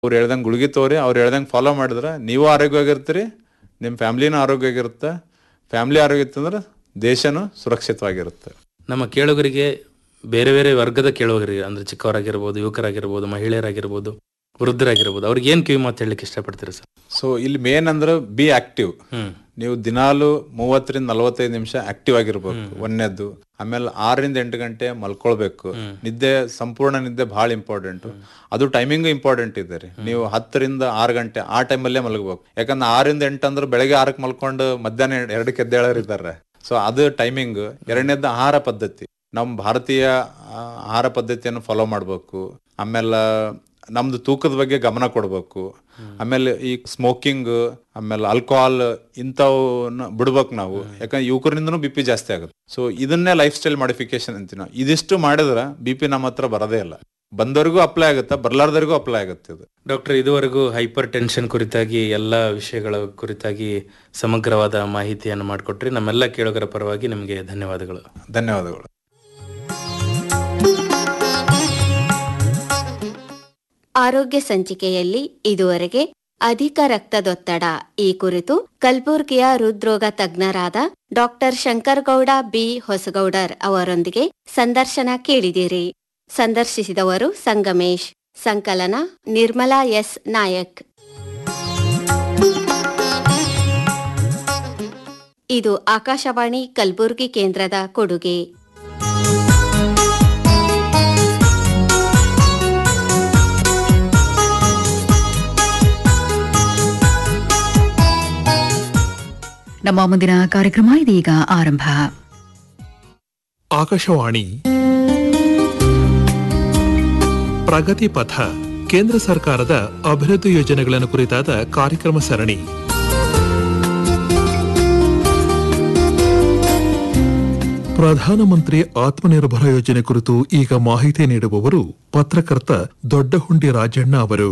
ಅವ್ರು ಹೇಳ್ದಂಗೆ ಗುಳಿಗೆ ತೋರಿ ಅವ್ರು ಹೇಳ್ದಂಗೆ ಫಾಲೋ ಮಾಡಿದ್ರೆ ನೀವು ಆರೋಗ್ಯವಾಗಿರ್ತೀರಿ ನಿಮ್ಮ ಫ್ಯಾಮ್ಲಿನೂ ಆರೋಗ್ಯವಾಗಿರುತ್ತೆ ಫ್ಯಾಮ್ಲಿ ಆರೋಗ್ಯ ಇತ್ತಂದ್ರೆ ದೇಶನೂ ಸುರಕ್ಷಿತವಾಗಿರುತ್ತೆ ನಮ್ಮ ಕೇಳುಗರಿಗೆ ಬೇರೆ ಬೇರೆ ವರ್ಗದ ಕೇಳುಗರಿಗೆ ಅಂದ್ರೆ ಚಿಕ್ಕವರಾಗಿರ್ಬೋದು ಯುವಕರಾಗಿರ್ಬೋದು ಮಹಿಳೆಯರಾಗಿರ್ಬೋದು ವೃದ್ಧರಾಗಿರ್ಬೋದು ಅವ್ರಿಗೆ ಏನ್ ಕಿವಿ ಮಾತು ಹೇಳಲಿಕ್ಕೆ ಇಷ್ಟಪಡ್ತೀರಾ ಸರ್ ಸೊ ಇಲ್ಲಿ ಮೇನ್ ಅಂದ್ರೆ ಬಿ ಆಕ್ಟಿವ್ ಹ್ಮ್ ನೀವು ದಿನಾಲು ಮೂವತ್ತರಿಂದ ನಲವತ್ತೈದು ನಿಮಿಷ ಆಕ್ಟಿವ್ ಆಗಿರ್ಬೇಕು ಒಂದನೇದ್ದು ಆಮೇಲೆ ಆರರಿಂದ ಎಂಟು ಗಂಟೆ ಮಲ್ಕೊಳ್ಬೇಕು ನಿದ್ದೆ ಸಂಪೂರ್ಣ ನಿದ್ದೆ ಬಹಳ ಇಂಪಾರ್ಟೆಂಟ್ ಅದು ಟೈಮಿಂಗ್ ಇಂಪಾರ್ಟೆಂಟ್ ಇದೆ ರೀ ನೀವು ಹತ್ತರಿಂದ ಆರು ಗಂಟೆ ಆ ಟೈಮಲ್ಲೇ ಮಲಗಬೇಕು ಯಾಕಂದ್ರೆ ಆರಿಂದ ಎಂಟು ಅಂದ್ರೆ ಬೆಳಗ್ಗೆ ಆರಕ್ಕೆ ಮಲ್ಕೊಂಡು ಮಧ್ಯಾಹ್ನ ಎರಡ್- ಎರಡಕ್ಕೆ ಎದ್ದೇಳೋರು ಇದ್ದಾರೆ ಸೊ ಅದು ಟೈಮಿಂಗ್ ಎರಡನೇದ್ದು ಆಹಾರ ಪದ್ಧತಿ ನಮ್ಮ ಭಾರತೀಯ ಆ, ಆಹಾರ ಪದ್ಧತಿಯನ್ನು ಫಾಲೋ ಮಾಡಬೇಕು ಆಮೇಲೆ ನಮ್ದು ತೂಕದ ಬಗ್ಗೆ ಗಮನ ಕೊಡ್ಬೇಕು ಆಮೇಲೆ ಈ ಸ್ಮೋಕಿಂಗ್ ಆಮೇಲೆ ಆಲ್ಕೋಹಾಲ್ ಇಂಥವನ್ನ ಬಿಡ್ಬೇಕು ನಾವು ಯಾಕಂದ್ರೆ ಯುವಕರಿಂದನೂ ಬಿ ಪಿ ಜಾಸ್ತಿ ಆಗುತ್ತೆ ಸೊ ಇದನ್ನೇ ಲೈಫ್ ಸ್ಟೈಲ್ ಮಾಡಿಫಿಕೇಶನ್ ಅಂತೀವಿ ನಾವು ಇದಿಷ್ಟು ಮಾಡಿದ್ರೆ ಬಿ ಪಿ ನಮ್ಮ ಹತ್ರ ಬರೋದೇ ಇಲ್ಲ ಬಂದವರಿಗೂ ಅಪ್ಲೈ ಆಗುತ್ತೆ ಬರ್ಲಾರ್ದವ್ರಿಗೂ ಅಪ್ಲೈ ಆಗುತ್ತೆ ಇದು ಡಾಕ್ಟರ್ ಇದುವರೆಗೂ ಹೈಪರ್ ಟೆನ್ಷನ್ ಕುರಿತಾಗಿ ಎಲ್ಲ ವಿಷಯಗಳ ಕುರಿತಾಗಿ ಸಮಗ್ರವಾದ ಮಾಹಿತಿಯನ್ನು ಮಾಡಿಕೊಟ್ರಿ ನಮ್ಮೆಲ್ಲ ಕೇಳುಗರ ಪರವಾಗಿ ನಿಮಗೆ ಧನ್ಯವಾದಗಳು ಧನ್ಯವಾದಗಳು ಆರೋಗ್ಯ ಸಂಚಿಕೆಯಲ್ಲಿ ಇದುವರೆಗೆ ಅಧಿಕ ರಕ್ತದೊತ್ತಡ ಈ ಕುರಿತು ಕಲಬುರ್ಗಿಯ ಹೃದ್ರೋಗ ತಜ್ಞರಾದ ಡಾಕ್ಟರ್ ಶಂಕರಗೌಡ ಬಿ ಹೊಸಗೌಡರ್ ಅವರೊಂದಿಗೆ ಸಂದರ್ಶನ ಕೇಳಿದಿರಿ ಸಂದರ್ಶಿಸಿದವರು ಸಂಗಮೇಶ್ ಸಂಕಲನ ನಿರ್ಮಲಾ ಎಸ್ ನಾಯಕ್ ಇದು ಆಕಾಶವಾಣಿ ಕಲಬುರ್ಗಿ ಕೇಂದ್ರದ ಕೊಡುಗೆ ನಮ್ಮ ಮುಂದಿನ ಕಾರ್ಯಕ್ರಮ ಇದೀಗ ಆರಂಭ ಆಕಾಶವಾಣಿ ಪ್ರಗತಿ ಪಥ ಕೇಂದ್ರ ಸರ್ಕಾರದ ಅಭಿವೃದ್ಧಿ ಯೋಜನೆಗಳನ್ನು ಕುರಿತಾದ ಕಾರ್ಯಕ್ರಮ ಸರಣಿ ಪ್ರಧಾನಮಂತ್ರಿ ಆತ್ಮನಿರ್ಭರ ಯೋಜನೆ ಕುರಿತು ಈಗ ಮಾಹಿತಿ ನೀಡುವವರು ಪತ್ರಕರ್ತ ದೊಡ್ಡಹುಂಡಿ ರಾಜಣ್ಣ ಅವರು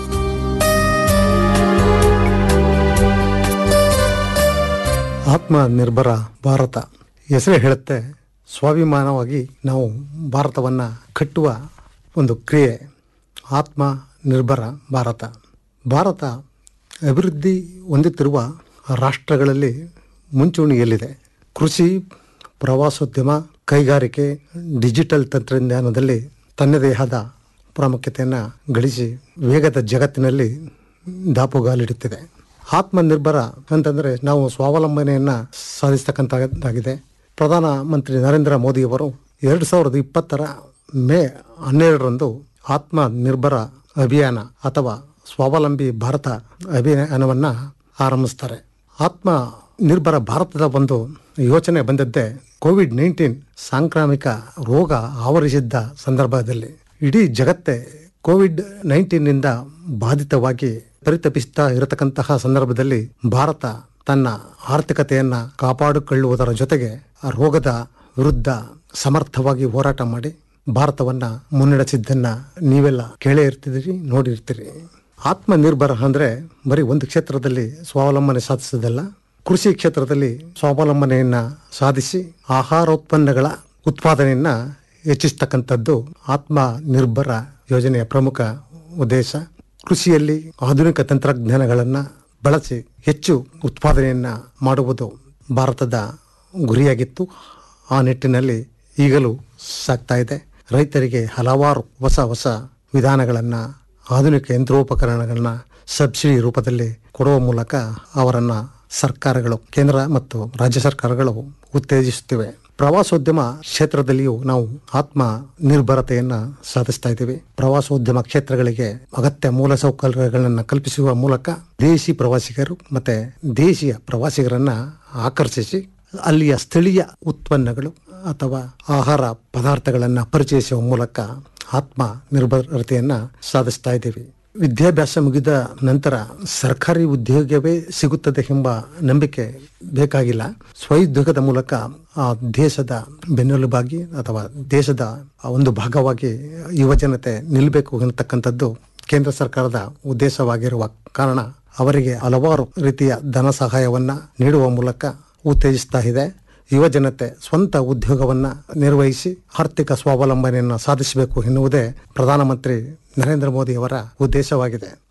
ಆತ್ಮನಿರ್ಭರ ಭಾರತ ಹೆಸರೇ ಹೇಳುತ್ತೆ ಸ್ವಾಭಿಮಾನವಾಗಿ ನಾವು ಭಾರತವನ್ನು ಕಟ್ಟುವ ಒಂದು ಕ್ರಿಯೆ ಆತ್ಮ ನಿರ್ಭರ ಭಾರತ ಭಾರತ ಅಭಿವೃದ್ಧಿ ಹೊಂದುತ್ತಿರುವ ರಾಷ್ಟ್ರಗಳಲ್ಲಿ ಮುಂಚೂಣಿಯಲ್ಲಿದೆ ಕೃಷಿ ಪ್ರವಾಸೋದ್ಯಮ ಕೈಗಾರಿಕೆ ಡಿಜಿಟಲ್ ತಂತ್ರಜ್ಞಾನದಲ್ಲಿ ತನ್ನದೇ ಆದ ಪ್ರಾಮುಖ್ಯತೆಯನ್ನು ಗಳಿಸಿ ವೇಗದ ಜಗತ್ತಿನಲ್ಲಿ ದಾಪುಗಾಲಿಡುತ್ತಿದೆ ಆತ್ಮನಿರ್ಭರ ಅಂತಂದರೆ ನಾವು ಸ್ವಾವಲಂಬನೆಯನ್ನು ಸಾಧಿಸ್ತಕ್ಕಂಥದ್ದಾಗಿದೆ ಪ್ರಧಾನ ಮಂತ್ರಿ ನರೇಂದ್ರ ಮೋದಿಯವರು ಎರಡು ಸಾವಿರದ ಇಪ್ಪತ್ತರ ಮೇ ಹನ್ನೆರಡರಂದು ಆತ್ಮ ನಿರ್ಭರ ಅಭಿಯಾನ ಅಥವಾ ಸ್ವಾವಲಂಬಿ ಭಾರತ ಅಭಿಯಾನವನ್ನು ಆರಂಭಿಸ್ತಾರೆ ಆತ್ಮ ನಿರ್ಭರ ಭಾರತದ ಒಂದು ಯೋಚನೆ ಬಂದದ್ದೇ ಕೋವಿಡ್ ನೈನ್ಟೀನ್ ಸಾಂಕ್ರಾಮಿಕ ರೋಗ ಆವರಿಸಿದ್ದ ಸಂದರ್ಭದಲ್ಲಿ ಇಡೀ ಜಗತ್ತೇ ಕೋವಿಡ್ ನೈನ್ಟೀನ್ನಿಂದ ಬಾಧಿತವಾಗಿ ಪರಿತಪಿಸ್ತಾ ಇರತಕ್ಕಂತಹ ಸಂದರ್ಭದಲ್ಲಿ ಭಾರತ ತನ್ನ ಆರ್ಥಿಕತೆಯನ್ನ ಕಾಪಾಡಿಕೊಳ್ಳುವುದರ ಜೊತೆಗೆ ಆ ರೋಗದ ವಿರುದ್ಧ ಸಮರ್ಥವಾಗಿ ಹೋರಾಟ ಮಾಡಿ ಭಾರತವನ್ನ ಮುನ್ನಡೆಸಿದ್ದನ್ನ ನೀವೆಲ್ಲ ಕೇಳೇ ಇರ್ತಿದ್ದೀರಿ ನೋಡಿರ್ತೀರಿ ಆತ್ಮನಿರ್ಭರ ಅಂದ್ರೆ ಬರೀ ಒಂದು ಕ್ಷೇತ್ರದಲ್ಲಿ ಸ್ವಾವಲಂಬನೆ ಸಾಧಿಸೋದಲ್ಲ ಕೃಷಿ ಕ್ಷೇತ್ರದಲ್ಲಿ ಸ್ವಾವಲಂಬನೆಯನ್ನ ಸಾಧಿಸಿ ಆಹಾರೋತ್ಪನ್ನಗಳ ಉತ್ಪಾದನೆಯನ್ನ ಹೆಚ್ಚಿಸ್ತಕ್ಕಂಥದ್ದು ಆತ್ಮ ನಿರ್ಭರ ಯೋಜನೆಯ ಪ್ರಮುಖ ಉದ್ದೇಶ ಕೃಷಿಯಲ್ಲಿ ಆಧುನಿಕ ತಂತ್ರಜ್ಞಾನಗಳನ್ನು ಬಳಸಿ ಹೆಚ್ಚು ಉತ್ಪಾದನೆಯನ್ನ ಮಾಡುವುದು ಭಾರತದ ಗುರಿಯಾಗಿತ್ತು ಆ ನಿಟ್ಟಿನಲ್ಲಿ ಈಗಲೂ ಸಾಗ್ತಾ ಇದೆ ರೈತರಿಗೆ ಹಲವಾರು ಹೊಸ ಹೊಸ ವಿಧಾನಗಳನ್ನು ಆಧುನಿಕ ಯಂತ್ರೋಪಕರಣಗಳನ್ನ ಸಬ್ಸಿಡಿ ರೂಪದಲ್ಲಿ ಕೊಡುವ ಮೂಲಕ ಅವರನ್ನ ಸರ್ಕಾರಗಳು ಕೇಂದ್ರ ಮತ್ತು ರಾಜ್ಯ ಸರ್ಕಾರಗಳು ಉತ್ತೇಜಿಸುತ್ತಿವೆ ಪ್ರವಾಸೋದ್ಯಮ ಕ್ಷೇತ್ರದಲ್ಲಿಯೂ ನಾವು ಆತ್ಮ ನಿರ್ಭರತೆಯನ್ನ ಸಾಧಿಸ್ತಾ ಇದ್ದೀವಿ ಪ್ರವಾಸೋದ್ಯಮ ಕ್ಷೇತ್ರಗಳಿಗೆ ಅಗತ್ಯ ಮೂಲಸೌಕರ್ಯಗಳನ್ನು ಕಲ್ಪಿಸುವ ಮೂಲಕ ದೇಶಿ ಪ್ರವಾಸಿಗರು ಮತ್ತೆ ದೇಶೀಯ ಪ್ರವಾಸಿಗರನ್ನ ಆಕರ್ಷಿಸಿ ಅಲ್ಲಿಯ ಸ್ಥಳೀಯ ಉತ್ಪನ್ನಗಳು ಅಥವಾ ಆಹಾರ ಪದಾರ್ಥಗಳನ್ನು ಪರಿಚಯಿಸುವ ಮೂಲಕ ಆತ್ಮ ನಿರ್ಭರತೆಯನ್ನ ಸಾಧಿಸ್ತಾ ಇದ್ದೀವಿ ವಿದ್ಯಾಭ್ಯಾಸ ಮುಗಿದ ನಂತರ ಸರ್ಕಾರಿ ಉದ್ಯೋಗವೇ ಸಿಗುತ್ತದೆ ಎಂಬ ನಂಬಿಕೆ ಬೇಕಾಗಿಲ್ಲ ಸ್ವಉದ್ಯೋಗದ ಮೂಲಕ ಆ ದೇಶದ ಬೆನ್ನೆಲುಬಾಗಿ ಅಥವಾ ದೇಶದ ಒಂದು ಭಾಗವಾಗಿ ಯುವಜನತೆ ನಿಲ್ಲಬೇಕು ಎನ್ನತಕ್ಕಂಥದ್ದು ಕೇಂದ್ರ ಸರ್ಕಾರದ ಉದ್ದೇಶವಾಗಿರುವ ಕಾರಣ ಅವರಿಗೆ ಹಲವಾರು ರೀತಿಯ ಧನ ಸಹಾಯವನ್ನ ನೀಡುವ ಮೂಲಕ ಉತ್ತೇಜಿಸ್ತಾ ಇದೆ ಯುವ ಜನತೆ ಸ್ವಂತ ಉದ್ಯೋಗವನ್ನ ನಿರ್ವಹಿಸಿ ಆರ್ಥಿಕ ಸ್ವಾವಲಂಬನೆಯನ್ನು ಸಾಧಿಸಬೇಕು ಎನ್ನುವುದೇ ಪ್ರಧಾನಮಂತ್ರಿ ನರೇಂದ್ರ ಮೋದಿ ಅವರ ಉದ್ದೇಶವಾಗಿದೆ